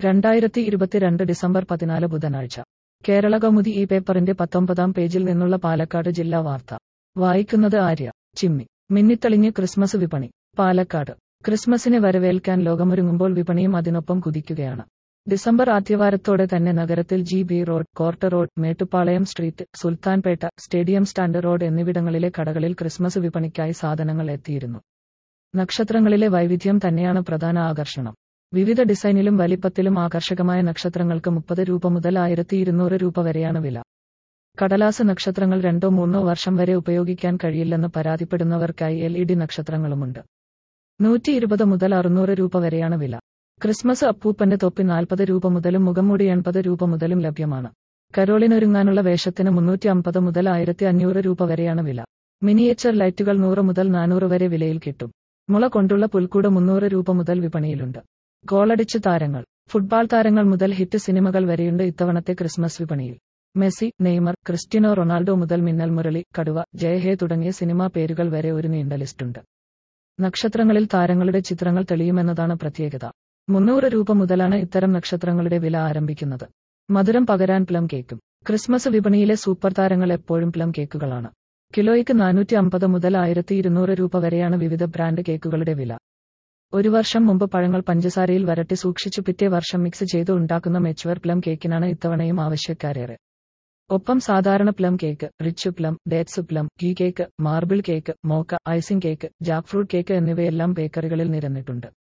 രണ്ടായിരത്തി ഇരുപത്തിരണ്ട് ഡിസംബർ പതിനാല് ബുധനാഴ്ച കേരള കൗമുദി ഈ പേപ്പറിന്റെ പത്തൊമ്പതാം പേജിൽ നിന്നുള്ള പാലക്കാട് ജില്ലാ വാർത്ത വായിക്കുന്നത് ആര്യ ചിമ്മി മിന്നിത്തെളിഞ്ഞ് ക്രിസ്മസ് വിപണി പാലക്കാട് ക്രിസ്മസിനെ വരവേൽക്കാൻ ലോകമൊരുങ്ങുമ്പോൾ വിപണിയും അതിനൊപ്പം കുതിക്കുകയാണ് ഡിസംബർ ആദ്യവാരത്തോടെ തന്നെ നഗരത്തിൽ G B road court road Mettupalayam street Sultanpet stadium stand road എന്നിവിടങ്ങളിലെ കടകളിൽ ക്രിസ്മസ് വിപണിക്കായി സാധനങ്ങൾ എത്തിയിരുന്നു നക്ഷത്രങ്ങളിലെ വൈവിധ്യം തന്നെയാണ് പ്രധാന ആകർഷണം വിവിധ ഡിസൈനിലും വലിപ്പത്തിലും ആകർഷകമായ നക്ഷത്രങ്ങൾക്ക് മുപ്പത് രൂപ മുതൽ ആയിരത്തി ഇരുന്നൂറ് രൂപ വരെയാണ് വില കടലാസ് നക്ഷത്രങ്ങൾ രണ്ടോ മൂന്നോ വർഷം വരെ ഉപയോഗിക്കാൻ കഴിയില്ലെന്ന് പരാതിപ്പെടുന്നവർക്കായി എൽ ഇ ഡി നക്ഷത്രങ്ങളുമുണ്ട് നൂറ്റി ഇരുപത് മുതൽ അറുന്നൂറ് രൂപ വരെയാണ് വില ക്രിസ്മസ് അപ്പൂപ്പന്റെ തൊപ്പി നാൽപ്പത് രൂപ മുതലും മുഖംമൂടി എൺപത് രൂപ മുതലും ലഭ്യമാണ് കരോളിനൊരുങ്ങാനുള്ള വേഷത്തിന് മുന്നൂറ്റി അമ്പത് മുതൽ ആയിരത്തി അഞ്ഞൂറ് രൂപ വരെയാണ് വില മിനിയേച്ചർ ലൈറ്റുകൾ നൂറ് മുതൽ നാനൂറ് വരെ വിലയിൽ കിട്ടും മുള കൊണ്ടുള്ള പുൽക്കൂട് മുന്നൂറ് രൂപ മുതൽ വിപണിയിലുണ്ട് ഗോളടിച്ച് താരങ്ങൾ ഫുട്ബോൾ താരങ്ങൾ മുതൽ ഹിറ്റ് സിനിമകൾ വരെയുണ്ട് ഇത്തവണത്തെ ക്രിസ്മസ് വിപണിയിൽ മെസ്സി നെയ്മർ ക്രിസ്ത്യനോ റൊണാൾഡോ മുതൽ മിന്നൽ മുരളി കടുവ ജയഹേ തുടങ്ങിയ സിനിമാ പേരുകൾ വരെ ഒരു നീണ്ട ലിസ്റ്റുണ്ട് നക്ഷത്രങ്ങളിൽ താരങ്ങളുടെ ചിത്രങ്ങൾ തെളിയുമെന്നതാണ് പ്രത്യേകത മുന്നൂറ് രൂപ മുതലാണ് ഇത്തരം നക്ഷത്രങ്ങളുടെ വില ആരംഭിക്കുന്നത് മധുരം പകരാൻ പ്ലം കേക്കും ക്രിസ്മസ് വിപണിയിലെ സൂപ്പർ താരങ്ങൾ എപ്പോഴും പ്ലം കേക്കുകളാണ് കിലോയ്ക്ക് നാനൂറ്റി അമ്പത് മുതൽ ആയിരത്തി ഇരുന്നൂറ് രൂപ വരെയാണ് വിവിധ ബ്രാൻഡ് കേക്കുകളുടെ വില ഒരു വർഷം മുമ്പ് പഴങ്ങൾ പഞ്ചസാരയിൽ വരട്ടി സൂക്ഷിച്ചു പിറ്റേ വർഷം മിക്സ് ചെയ്ത് ഉണ്ടാക്കുന്ന മെച്ചുവർ പ്ലം കേക്കിനാണ് ഇത്തവണയും ആവശ്യക്കാരേറെ ഒപ്പം സാധാരണ plum cake rich plum dates plum ghee cake marble cake mocha icing cake jackfruit cake എന്നിവയെല്ലാം ബേക്കറികളിൽ നിരന്നിട്ടുണ്ട്